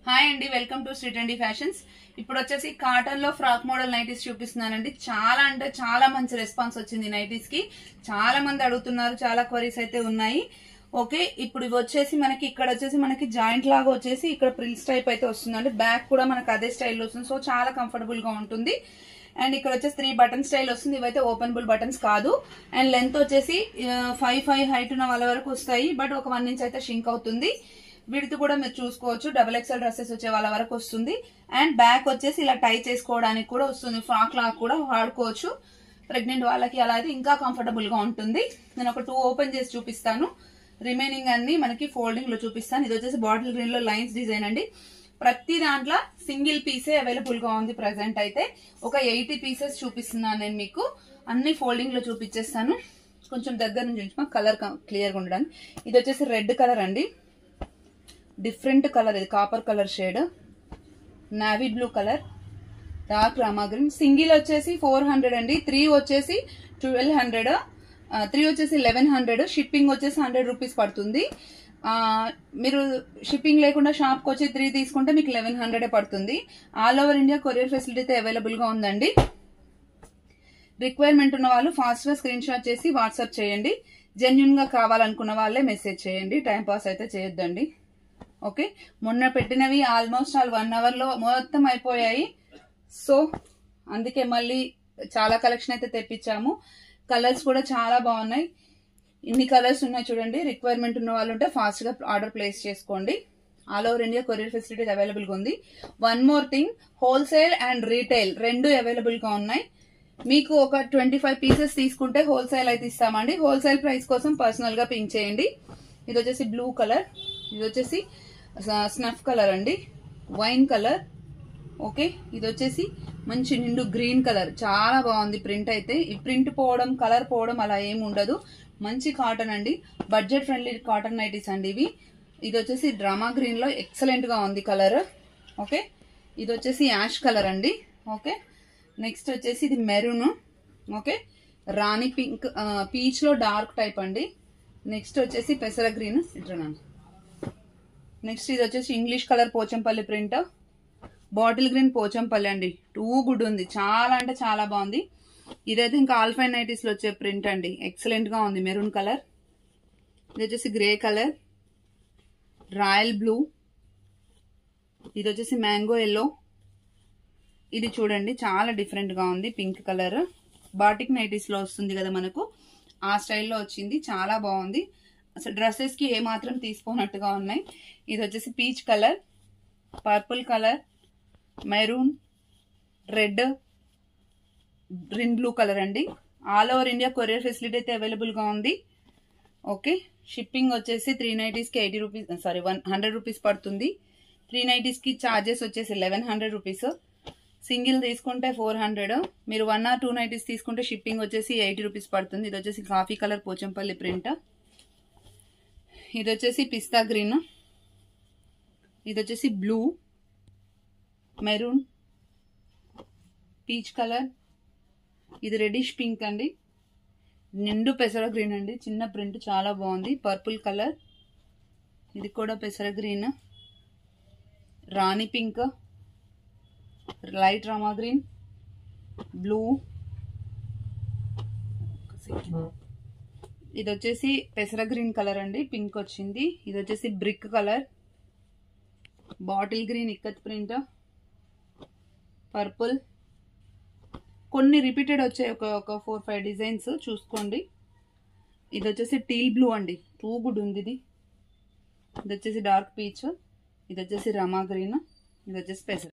hi అండి welcome to street అండి fashions ఇప్పుడు వచ్చేసి కాటన్ లో ఫ్రాక్ మోడల్ నైటీస్ చూపిస్తున్నానండి చాలా అంటే చాలా మంచి రెస్పాన్స్ వచ్చింది నైటీస్ కి చాలా మంది అడుగుతున్నారు చాలా క్వరీస్ అయితే ఉన్నాయి ఓకే ఇప్పుడు ఇవి వచ్చేసి మనకి ఇక్కడ వచ్చేసి మనకి జాయింట్ లాగా వచ్చేసి ఇక్కడ ప్రిల్స్ టైప్ అయితే వస్తుందండి బ్యాక్ కూడా మనకి అదే స్టైల్ వస్తుంది సో చాలా కంఫర్టబుల్ గా ఉంటుంది అండ్ ఇక్కడ వచ్చేసి త్రీ బటన్ స్టైల్ వస్తుంది ఇవైతే ఓపెనబుల్ బటన్స్ కాదు అండ్ లెంత్ వచ్చేసి ఫైవ్ ఫైవ్ హైట్ ఉన్న వాళ్ళ వరకు వస్తాయి బట్ ఒక వన్ ఇంచ్ అయితే షింక్ అవుతుంది విడిత్ కూడా మీరు చూసుకోవచ్చు డబుల్ ఎక్స్ఎల్ డ్రెస్సెస్ వచ్చే వాళ్ళ వరకు వస్తుంది అండ్ బ్యాక్ వచ్చేసి ఇలా టై చేసుకోవడానికి కూడా వస్తుంది ఫ్రాక్ లాగా కూడా వాడుకోవచ్చు ప్రెగ్నెంట్ వాళ్ళకి అలా అయితే ఇంకా కంఫర్టబుల్ గా ఉంటుంది నేను ఒక టూ ఓపెన్ చేసి చూపిస్తాను రిమైనింగ్ అన్ని మనకి ఫోల్డింగ్ లో చూపిస్తాను ఇది వచ్చేసి బాటిల్ గ్రీన్ లో లైన్స్ డిజైన్ అండి ప్రతి దాంట్లో సింగిల్ పీసే అవైలబుల్ గా ఉంది ప్రెసెంట్ అయితే ఒక ఎయిటీ పీసెస్ చూపిస్తున్నాను నేను మీకు అన్ని ఫోల్డింగ్ లో చూపించేస్తాను కొంచెం దగ్గర నుంచి ఉంచుకో కలర్ క్లియర్ గా ఉండడానికి ఇది వచ్చేసి రెడ్ కలర్ అండి డిఫరెంట్ కలర్ ఇది copper colour shade navy blue colour dark Rama green single వచ్చేసి ఫోర్ హండ్రెడ్ అండి త్రీ వచ్చేసి ట్వెల్వ్ హండ్రెడ్ త్రీ వచ్చేసి లెవెన్ హండ్రెడ్ షిప్పింగ్ వచ్చేసి హండ్రెడ్ రూపీస్ పడుతుంది మీరు షిప్పింగ్ లేకుండా షాప్కి వచ్చి త్రీ తీసుకుంటే మీకు లెవెన్ హండ్రెడే పడుతుంది all over India courier facility అయితే అవైలబుల్గా ఉందండి రిక్వైర్మెంట్ ఉన్న వాళ్ళు ఫాస్ట్గా స్క్రీన్ షాట్ చేసి వాట్సాప్ చేయండి జెన్యున్గా కావాలనుకున్న వాళ్ళే మెసేజ్ చేయండి టైం పాస్ అయితే చేయొద్దండి ఓకే మొన్న పెట్టినవి ఆల్మోస్ట్ ఆల్ వన్ అవర్లో మొత్తం అయిపోయాయి సో అందుకే మళ్ళీ చాలా కలెక్షన్ అయితే తెప్పించాము కలర్స్ కూడా చాలా బాగున్నాయి ఇన్ని కలర్స్ ఉన్నాయి చూడండి రిక్వైర్మెంట్ ఉన్న వాళ్ళు ఉంటే ఫాస్ట్గా ఆర్డర్ ప్లేస్ చేసుకోండి all over India courier facility అవైలబుల్గా ఉంది one more thing wholesale and retail రెండు అవైలబుల్గా ఉన్నాయి మీకు ఒక ట్వంటీ ఫైవ్ పీసెస్ తీసుకుంటే హోల్సేల్ అయితే ఇస్తామండి హోల్సేల్ ప్రైస్ కోసం పర్సనల్గా పింక్ చేయండి ఇది వచ్చేసి బ్లూ కలర్ ఇది వచ్చేసి స్నఫ్ కలర్ అండి వైన్ కలర్ ఓకే ఇది వచ్చేసి మంచి నిండు గ్రీన్ కలర్ చాలా బాగుంది ప్రింట్ అయితే ఈ ప్రింట్ పోవడం కలర్ పోవడం అలా ఏమి ఉండదు మంచి కాటన్ అండి బడ్జెట్ ఫ్రెండ్లీ కాటన్ నైటీస్ అండి ఇవి ఇది వచ్చేసి డ్రామా గ్రీన్ లో ఎక్సలెంట్ గా ఉంది కలర్ ఓకే ఇది వచ్చేసి యాష్ కలర్ అండి ఓకే నెక్స్ట్ వచ్చేసి ఇది maroon okay Rani pink peach లో డార్క్ టైప్ అండి నెక్స్ట్ వచ్చేసి పెసర గ్రీన్ ఇట్రాను నెక్స్ట్ ఇది వచ్చేసి English colour Pochampally print bottle green Pochampally అండి టూ గుడ్ ఉంది చాలా అంటే చాలా బాగుంది ఇదైతే ఇంకా ఆల్ఫైన్ నైటీస్ లో వచ్చే ప్రింట్ అండి ఎక్సలెంట్ గా ఉంది మెరూన్ కలర్ ఇది వచ్చేసి గ్రే కలర్ రాయల్ బ్లూ ఇది వచ్చేసి మ్యాంగో ఎల్లో ఇది చూడండి చాలా డిఫరెంట్ గా ఉంది పింక్ కలర్ బాటిక్ నైటీస్ లో వస్తుంది కదా మనకు ఆ స్టైల్లో వచ్చింది చాలా బాగుంది అసలు డ్రెస్సెస్ కి ఏమాత్రం తీసుకోనట్టుగా ఉన్నాయి ఇది వచ్చేసి peach colour purple colour maroon red green blue colour అండి all over India courier facility అయితే అవైలబుల్గా ఉంది ఓకే షిప్పింగ్ వచ్చేసి త్రీ నైటీస్కి eighty rupees sorry one hundred rupees పడుతుంది త్రీ నైటీస్కి ఛార్జెస్ వచ్చేసి లెవెన్ హండ్రెడ్ రూపీస్ సింగిల్ తీసుకుంటే ఫోర్ హండ్రెడ్ మీరు వన్ ఆర్ టూ నైటీస్ తీసుకుంటే షిప్పింగ్ వచ్చేసి ఎయిటీ రూపీస్ పడుతుంది ఇది వచ్చేసి కాఫీ కలర్ పోచంపల్లి ప్రింట్ ఇది వచ్చేసి పిస్తా గ్రీన్ ఇది వచ్చేసి బ్లూ మెరూన్ పీచ్ కలర్ ఇది రెడిష్ పింక్ అండి నిండు పెసర గ్రీన్ అండి చిన్న ప్రింట్ చాలా బాగుంది పర్పుల్ కలర్ ఇది కూడా పెసర green Rani pink light Rama green blue ఇది వచ్చేసి పెసర గ్రీన్ కలర్ అండి పింక్ వచ్చింది ఇది వచ్చేసి brick colour bottle green ikat print purple కొన్ని రిపీటెడ్ వచ్చాయి ఒక ఒక ఫోర్ ఫైవ్ డిజైన్స్ చూసుకోండి ఇది వచ్చేసి టీల్ బ్లూ అండి టూ గుడ్ ఉంది ఇది ఇది వచ్చేసి డార్క్ పీచ్ ఇది వచ్చేసి రమా గ్రీన్ ఇది వచ్చేసి పెసర